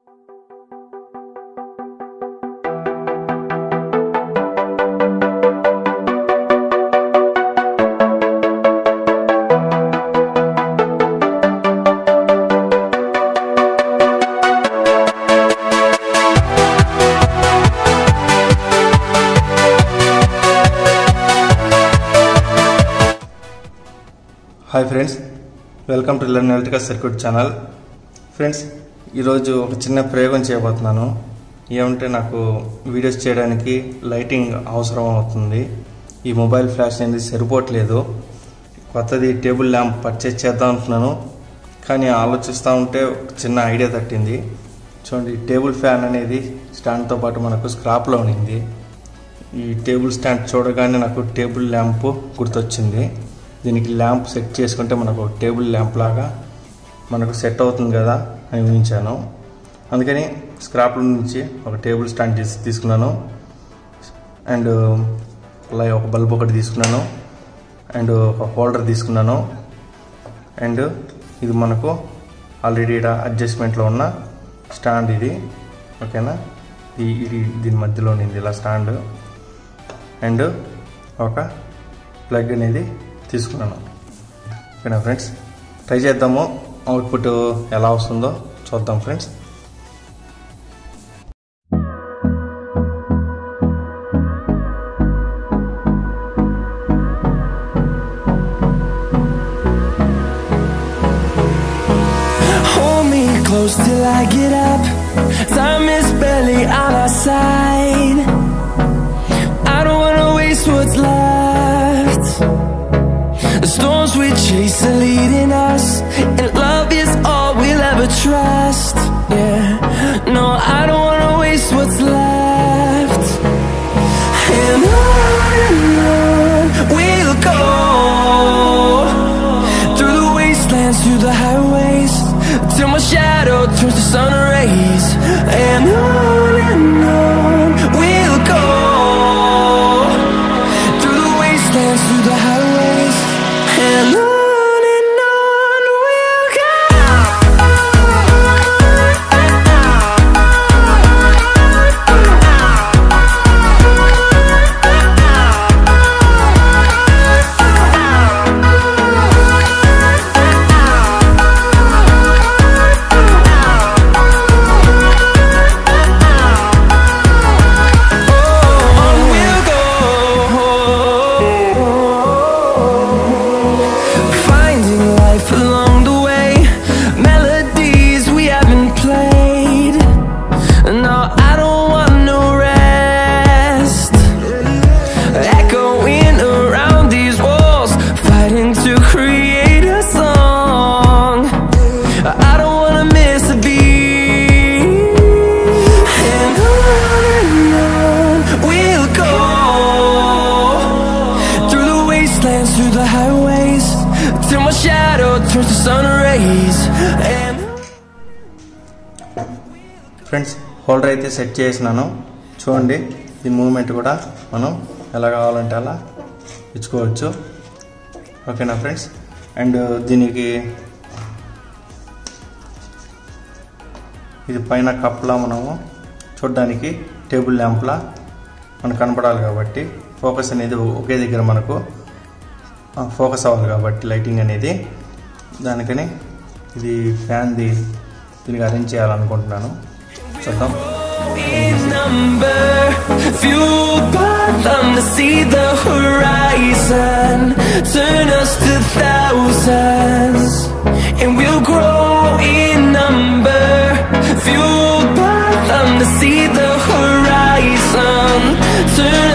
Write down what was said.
Hi friends welcome to learn electrical circuit channel friends ఈరోజు ఒక చిన్న ప్రయోగం చేయబోతున్నాను ఏమంటే నాకు వీడియోస్ చేయడానికి లైటింగ్ అవసరం అవుతుంది ఈ మొబైల్ ఫ్లాష్ అనేది సరిపోవట్లేదు కొత్తది టేబుల్ ల్యాంప్ పర్చేజ్ చేద్దాం అనుకున్నాను కానీ ఆలోచిస్తూ ఉంటే ఒక చిన్న ఐడియా తట్టింది చూడండి టేబుల్ ఫ్యాన్ అనేది స్టాండ్తో పాటు మనకు స్క్రాప్లో ఉన్నింది ఈ టేబుల్ స్టాండ్ చూడగానే నాకు టేబుల్ ల్యాంప్ గుర్తొచ్చింది దీనికి ల్యాంప్ సెట్ చేసుకుంటే మనకు టేబుల్ ల్యాంప్ లాగా మనకు సెట్ అవుతుంది కదా అని ఊహించాను అందుకని స్క్రాప్ల నుంచి ఒక టేబుల్ స్టాండ్ తీసి తీసుకున్నాను అండ్ అలాగే ఒక బల్బ్ ఒకటి తీసుకున్నాను అండ్ ఒక హోల్డర్ తీసుకున్నాను అండ్ ఇది మనకు ఆల్రెడీ ఇక్కడ అడ్జస్ట్మెంట్లో ఉన్న స్టాండ్ ఇది ఓకేనా ఈ- ఇది దీని మధ్యలో ఉంది ఇలా స్టాండ్ అండ్ ఒక ప్లగ్ అనేది తీసుకున్నాను ఓకేనా ఫ్రెండ్స్ ట్రై చేద్దాము అవుట్పుట్ ఎలా వస్తుందో చూద్దాం friends Hold me close till I get up. Time is barely on our side. I don't wanna waste what's left. The storms we chase are leading us, and love is all we'll ever trust. Yeah, no, I don't wanna waste what's left. And on and on we'll go through the wastelands, through the highways, till my shadow turns to sun rays. And on and on we'll go through the wastelands, through the highways, and on and on we'll On we'll go, finding life along the way, melodies we haven't played. No, I don't want no rest. Echoing around these walls, fighting to create a song. I don't wanna miss a beat. And on and on we'll go through the wastelands, through the highways, till my shadow turns to sun rays. And friends holder అయితే set చేసినాను చూడండి ఈ moment కూడా మనం ఎలా కావాలంటే అలా ఇచ్చుకోవచ్చు ఓకేనా ఫ్రెండ్స్ అండ్ దీనికి ఇది పైన కప్లా మనము చూడడానికి టేబుల్ ల్యాంప్లా మనకు కనపడాలి కాబట్టి ఫోకస్ అనేది ఒకే దగ్గర మనకు ఫోకస్ అవ్వాలి కాబట్టి లైటింగ్ అనేది దానికని ఇది ఫ్యాన్ది దీనికి అరేంజ్ చేయాలనుకుంటున్నాను చూద్దాం in number, fueled by them to see the horizon, turn us to thousands, and we'll grow in number, fueled by them to see the horizon, turn